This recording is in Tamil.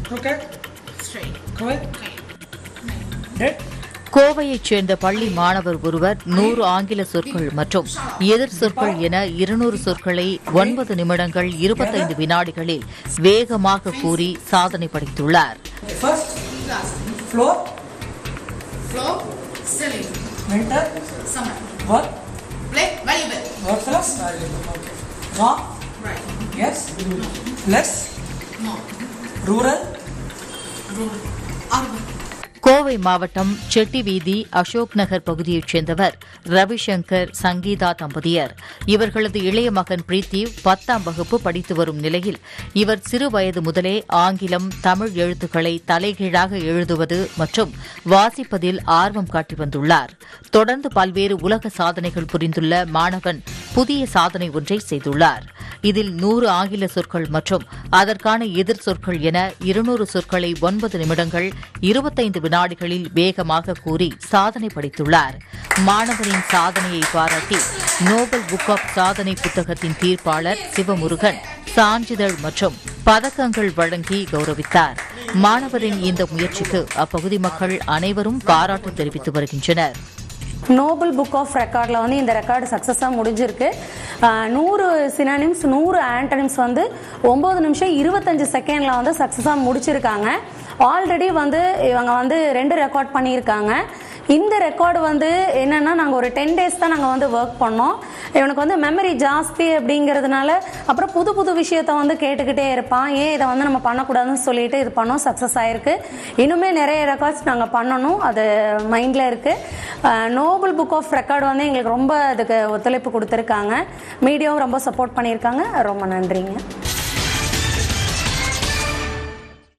crooked, straight, quick, straight. dead, கோவையைச் சேர்ந்த பள்ளி மாணவர் ஒருவர் நூறு ஆங்கில சொற்கள் மற்றும் எதிர் சொற்கள் என இருநூறு சொற்களை ஒன்பது நிமிடங்கள் இருபத்தைந்து வினாடிகளில் வேகமாக கூறி சாதனை படைத்துள்ளார் first, Last. floor, Floor, ceiling, winter, summer. work, Play, valuable. work plus, okay. wrong, Right. yes, less, No. rural, Rural. Urban. Kovai மாவட்டம் செட்டி வீதி அசோக் நகர் பகுதியைச் சேர்ந்தவர் ரவிசங்கர் சங்கீதா தம்பதியர் இவர்களது இளைய மகன் பிரீத்தி பத்தாம் வகுப்பு படித்து வரும் நிலையில் இவர் சிறு வயது முதலே ஆங்கிலம் தமிழ் எழுத்துக்களை தலைகீழாக எழுதுவது மற்றும் வாசிப்பதில் ஆர்வம் காட்டி வந்துள்ளார் தொடர்ந்து பல்வேறு உலக சாதனைகள் புரிந்துள்ள மாணவன் புதிய சாதனை ஒன்றை செய்துள்ளார் இதில் நூறு ஆங்கில சொற்கள் மற்றும் அதற்கான எதிர் சொற்கள் என இருநூறு சொற்களை ஒன்பது நிமிடங்கள் இருபத்தைந்து வினாடிகளில் வேகமாக கூறி சாதனை படைத்துள்ளார் மாணவரின் சாதனையை பாராட்டி நோபல் புக் ஆஃப் சாதனை புத்தகத்தின் தீர்ப்பாளர் சிவமுருகன் சான்றிதழ் மற்றும் பதக்கங்கள் வழங்கி கௌரவித்தார் மாணவரின் இந்த முயற்சிக்கு அப்பகுதி மக்கள் அனைவரும் பாராட்டு தெரிவித்து வருகின்றனர் நோபல் புக் ஆஃப் ரெக்கார்டில் வந்து இந்த ரெக்கார்டு சக்ஸஸாக முடிஞ்சிருக்கு ஆஹ் நூறு சினானிம்ஸ் நூறு ஆண்டனிம்ஸ் வந்து ஒம்பது நிமிஷம் இருபத்தஞ்சு செகண்டில் வந்து சக்ஸஸாக முடிச்சிருக்காங்க ஆல்ரெடி வந்து இவங்க வந்து ரெண்டு ரெக்கார்ட் பண்ணியிருக்காங்க இந்த ரெக்கார்டு வந்து என்னன்னா நாங்கள் ஒரு டென் டேஸ் தான் நாங்கள் வந்து ஒர்க் பண்ணோம் இவனுக்கு வந்து மெமரி ஜாஸ்தி அப்படிங்கிறதுனால அப்புறம் புது புது விஷயத்த வந்து கேட்டுக்கிட்டே இருப்பான் ஏன் இதை வந்து நம்ம பண்ணக்கூடாதுன்னு சொல்லிட்டு இது பண்ணோம் சக்ஸஸ் ஆயிருக்கு இன்னுமே நிறைய ரெக்கார்ட்ஸ் நாங்கள் பண்ணணும் அது மைண்டில் இருக்குது நோபல் புக் ஆஃப் ரெக்கார்டு வந்து எங்களுக்கு ரொம்ப அதுக்கு ஒத்துழைப்பு கொடுத்துருக்காங்க மீடியாவும் ரொம்ப சப்போர்ட் பண்ணியிருக்காங்க ரொம்ப நன்றிங்க